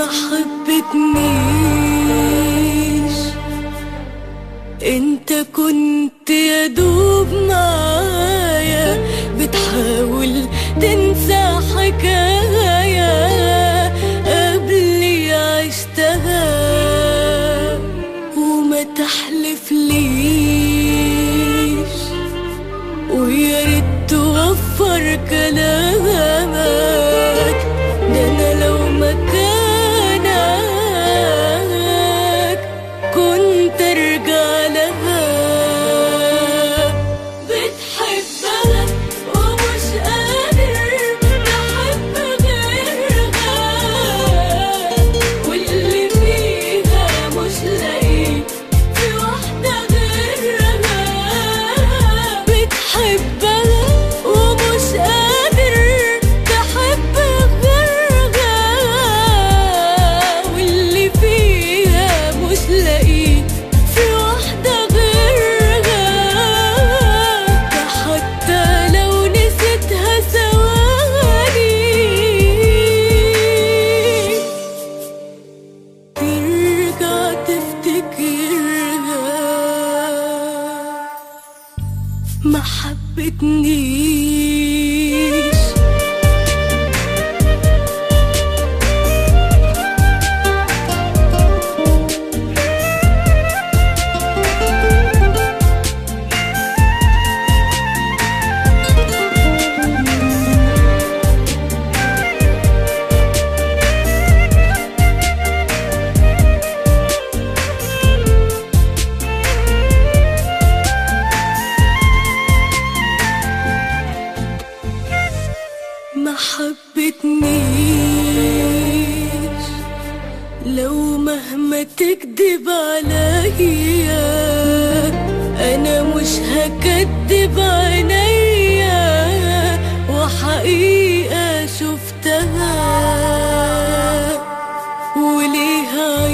حبتنيش انت كنت يا دوب معايا بتحاول تنسى حكاية قبلي عشتها وما تحلفليش ويا ريت توفر كلامك ده انا لو مكانك كنت ارجع لها بتحبها ومش قادر تحب غيرها واللي فيها مش لاقي في واحدة غيرها بتحبها ومش قادر تحب غيرها واللي فيها مش لاقي في واحدة غيرها ده حتى لو نسيتها ثواني ترجع تفتكرها ما حبتنيش ما حبتنيش لو مهما تكذب عليا انا مش هكدب عينيا وحقيقة شفتها وليه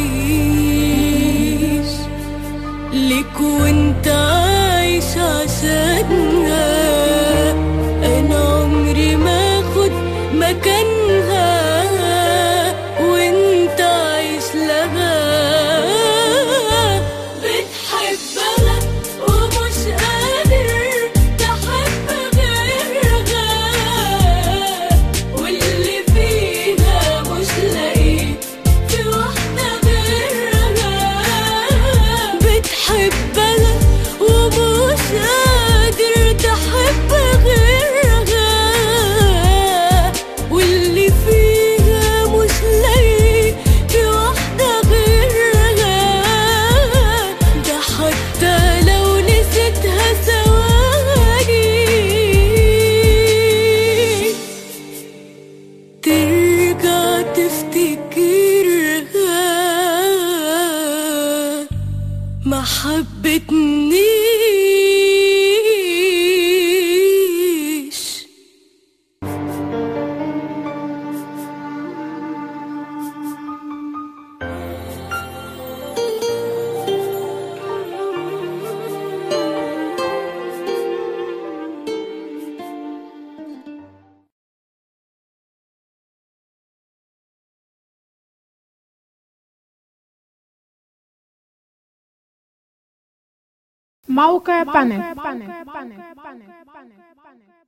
عيش ليك وانت عايش عشانها انا عمري ما اخد مكانها وانت عايش لها بتحبها ومش قادر تحب غيرها واللي فيها مش لاقي في واحدة غيرها بتحبها ومش قادر تحب غيرها واللي فيها مش لاقي في واحدة غيرها ده حتى لو نسيتها ثواني ترجع تفتكرها ما حبتنيش موقع بانل